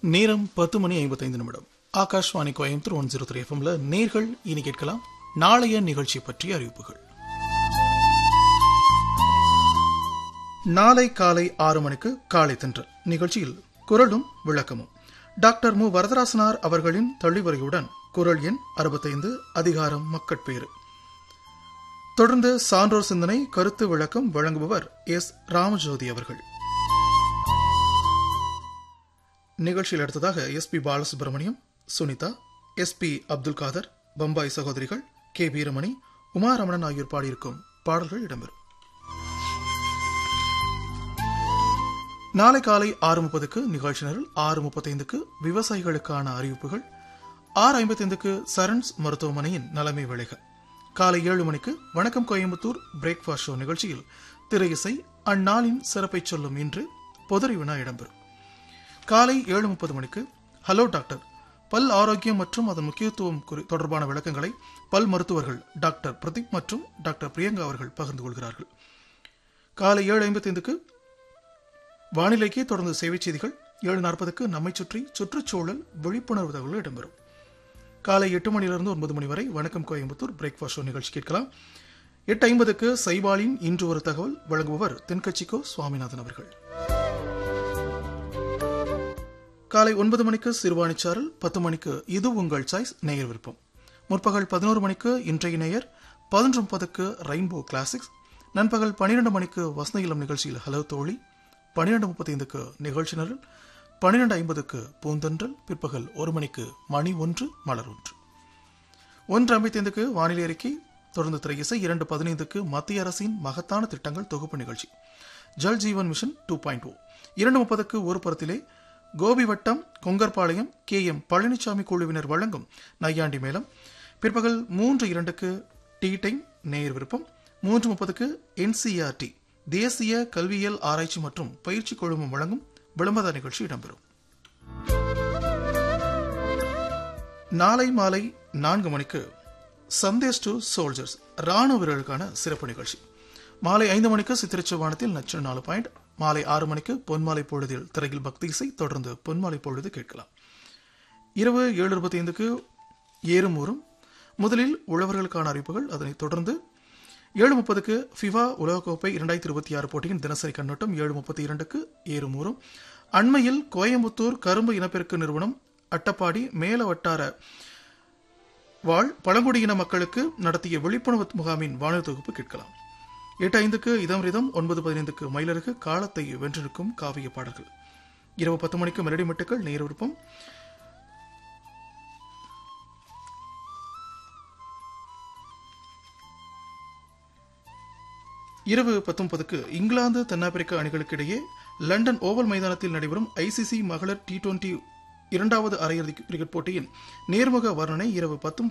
நேரம் பத்து மணி ஐம்பத்தைந்து நிமிடம் Akashvani Coimbatore one zero three எஃப்எம்ல நேர்கள் இனி கேட்கலாம் நாளைய நிகழ்ச்சி பற்றிய அறிவிப்புகள் நாளை காலை ஆறு மணிக்கு காலை தென்றல் நிகழ்ச்சியில் குரலும் விளக்கமும் டாக்டர் மு வரதராசனார் அவர்களின் தள்ளிவரையுடன் குரல் எண் அறுபத்தைந்து அதிகாரம் மக்கட்பேறு தொடர்ந்து சான்றோர் சிந்தனை கருத்து விளக்கம் வழங்குபவர் எஸ் ராமஜோதி அவர்கள் நிகழ்ச்சியில் அடுத்ததாக S P Balasubrahmanyam Sunitha S P Abdul Khader Bombay சகோதரிகள் கே வீரமணி உமாரமணன் ஆகியோர் பாடியிருக்கும் பாடல்கள் இடம்பெறும் நாளை காலை ஆறு முப்பதுக்கு நிகழ்ச்சி நிரல் ஆறு முப்பத்தைந்துக்கு விவசாயிகளுக்கான அறிவிப்புகள் ஆறு ஐம்பத்தைந்துக்கு சரண்ஸ் மருத்துவமனையின் நலமை விளைக காலை ஏழு மணிக்கு வணக்கம் கோயம்புத்தூர் பிரேக்ஃபாஸ்ட் ஷோ நிகழ்ச்சியில் திரை இசை அந்நாளின் சிறப்பை சொல்லும் இன்று பொதறி வினா இடம்பெறும் காலை ஏழு முப்பது மணிக்கு ஹலோ டாக்டர் பல் ஆரோக்கியம் மற்றும் அதன் முக்கியத்துவம் குறி- தொடர்பான விளக்கங்களை பல் மருத்துவர்கள் டாக்டர் பிரதீப் மற்றும் டாக்டர் பிரியங்கா அவர்கள் பகிர்ந்து கொள்கிறார்கள் காலை ஏழு ஐம்பத்தைந்துக்கு வானிலைக்கு தொடர்ந்து சேவை செய்திகள் ஏழு நாற்பதுக்கு நம்மை சுற்றி சுற்றுச்சூழல் விழிப்புணர்வு தகவல்கள் இடம்பெறும் காலை எட்டு மணியிலிருந்து ஒன்பது மணி வரை வணக்கம் கோயம்புத்தூர் பிரேக்ஃபாஸ்ட் ஷோ நிகழ்ச்சி கேட்கலாம் எட்டு ஐம்பதுக்கு சைபாலின் இன்று ஒரு தகவல் வழங்குபவர் தென்கட்சிக்கோ சுவாமிநாதன் அவர்கள் காலை ஒன்பது மணிக்கு சிறுவாணிச்சாரல் பத்து மணிக்கு இது உங்கள் சாய்ஸ் நேயர் விருப்பம் முற்பகல் பதினோரு மணிக்கு இன்றைய நேயர் பதினொன்று முப்பதுக்கு ரெயின்போ கிளாசிக்ஸ் நண்பகல் பன்னிரண்டு மணிக்கு வசந்த இளம் நிகழ்ச்சியில் ஹலோ தோழி பன்னிரண்டு முப்பத்தைந்துக்கு நிகழ்ச்சி நிரல் பன்னிரண்டு ஐம்பதுக்கு பூந்தன்றல் பிற்பகல் ஒரு மணிக்கு மணி ஒன்று மலர் ஒன்று ஒன்று ஐம்பத்தைந்துக்கு வானிலை அறிக்கை தொடர்ந்து திரை இசை இரண்டு பதினைந்துக்கு மத்திய அரசின் மகத்தான திட்டங்கள் தொகுப்பு நிகழ்ச்சி Jal Jeevan mission two point o இரண்டு முப்பதுக்கு ஒரு புறத்திலே கோபி வட்டம் கொங்கர்பாளையம் கே எம் பழனிசாமி குழுவினர் வழங்கும் நையாண்டி மேளம் பிற்பகல் மூன்று இரண்டுக்கு டீ டைம் நேயர் விருப்பம் மூன்று முப்பதுக்கு என்சிஆர்டி தேசிய கல்வியியல் ஆராய்ச்சி மற்றும் பயிற்சி குழுமம் வழங்கும் விளம்பர நிகழ்ச்சி இடம்பெறும் நாளை மாலை நான்கு மணிக்கு சந்தேஷ் டு சோல்ஜர்ஸ் ராணுவ வீரர்களுக்கான சிறப்பு நிகழ்ச்சி மாலை ஐந்து மணிக்கு சித்திரச்சவானத்தில் நச்சு நாலு பாயிண்ட் மாலை ஆறு மணிக்கு பொன்மாலை பொழுதில் திரையில் பக்தி இசை தொடர்ந்து பொன்மாலை பொழுது கேட்கலாம் இரவு ஏழு இருபத்தி ஐந்துக்கு ஏறும் ஊரும் முதலில் உழவர்களுக்கான அறிவிப்புகள் அதனைத் தொடர்ந்து ஏழு முப்பதுக்கு ஃபிஃபா உலகக்கோப்பை இரண்டாயிரத்தி இருபத்தி ஆறு போட்டியின் தினசரி கண்ணோட்டம் ஏழு முப்பத்தி இரண்டுக்கு ஏறும் ஊரும் அண்மையில் கோயம்புத்தூர் கரும்பு இனப்பெருக்க நிறுவனம் அட்டப்பாடி மேல வட்டார வாழ் பழங்குடியின மக்களுக்கு நடத்திய விழிப்புணர்வு முகாமின் வானொலி தொகுப்பு கேட்கலாம் எட்டு ஐந்துக்கு இதம் ரிதம் ஒன்பது பதினைந்துக்கு மயிலருக்கு காலத்தை வென்றிருக்கும் காவிய பாடல்கள் இரவு பத்து மணிக்கு மெலடி மெட்டுக்கள் நேர் விருப்பம் இரவு பத்தொன்பதுக்கு இங்கிலாந்து தென்னாப்பிரிக்கா அணிகளுக்கு இடையே லண்டன் ஓவல் மைதானத்தில் நடைபெறும் ஐசிசி மகளிர் டி டுவெண்டி இரண்டாவது அரையிறுதி கிரிக்கெட் போட்டியின் நேர்முக வர்ணனை இரவு பத்து